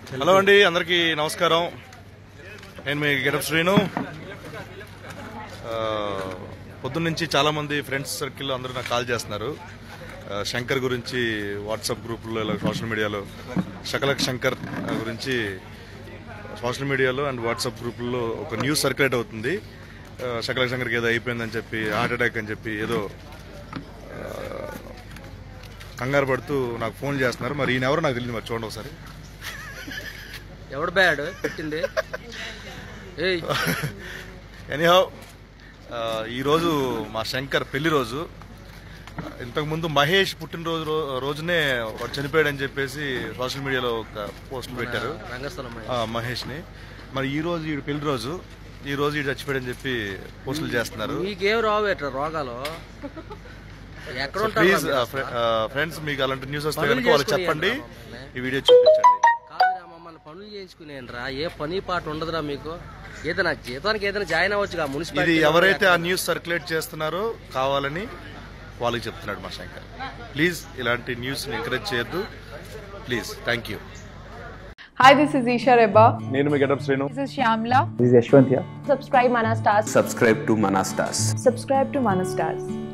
Hello అండి అందరికీ నమస్కారం నేను మీ గెటప్ శ్రీను ఆ, పొద్దున్న నుంచి చాలా మంది ఫ్రెండ్స్ సర్కిల్లో అందరూ నాకు కాల్ చేస్తున్నారు ఆ, శంకర్ గురించి వాట్సాప్ గ్రూపుల్లో ఇలా సోషల్ మీడియాలో శకలక్ శంకర్ గురించి సోషల్ మీడియాలో అండ్ వాట్సాప్ గ్రూపుల్లో ఒక న్యూస్ సర్క్యులేట్ అవుతుంది ఆ, శకలక్ శంకర్కి ఏదో అయిపోయిందని చెప్పి హార్ట్ అటాక్ అని చెప్పి ఏదో ఆ, కంగారు పడుతూ నాకు ఫోన్ చేస్తున్నారు మరి ఈయన ఎవరో నాకు తెలియదు మరి చూడండి ఒకసారి ఎవడు బ్యాడ్ పెట్టింది ఏయ్ ఎనీహౌ ఈరోజు మా శంకర్ పెళ్లి రోజు ఇంతకుముందు మహేష్ పుట్టినరోజు రో- రోజునే వాడు చనిపోయాడని చెప్పేసి సోషల్ మీడియాలో ఒక పోస్ట్ పెట్టారు రంగస్థలం ఆ, మహేష్ని మరి ఈ రోజు ఈ పెళ్లి రోజు ఈ రోజు ఈ చచ్చిపోయాడని చెప్పి పోస్టులు చేస్తున్నారు మీకేం రావు ఎట్లా రోగాలు ఎక్కడ ప్లీజ్ ఉంటారు ఫ్రెండ్స్ మీకు అలాంటి న్యూస్ వస్తే పనులు కనుక వాళ్ళకి చేసుకుని చెప్పండి ఏంట్రా ఈ వీడియో చూపించండి కాదురా మమ్మల్ని పనులు చేయించుకునేరా ఏ పని పాట ఉండదురా మీకు ఏదైనా జీతానికి ఏదైనా జాయిన్ అవ్వచ్చుగా ఇది మున్సిపాలిటీ ఎవరైతే ఆ న్యూస్ సర్క్యులేట్ చేస్తున్నారో కావాలని వాళ్ళకి చెప్తున్నాడు మా శంకర్ ప్లీజ్ ఇలాంటి న్యూస్ ఎంకరేజ్ చేయొద్దు please thank you Hi, this is Isha Reba. నేను మీ getup Srinu This is Shyamla. This is Yashwant here. Subscribe Mana Stars. subscribe to Manastas. Subscribe to Mana Stars.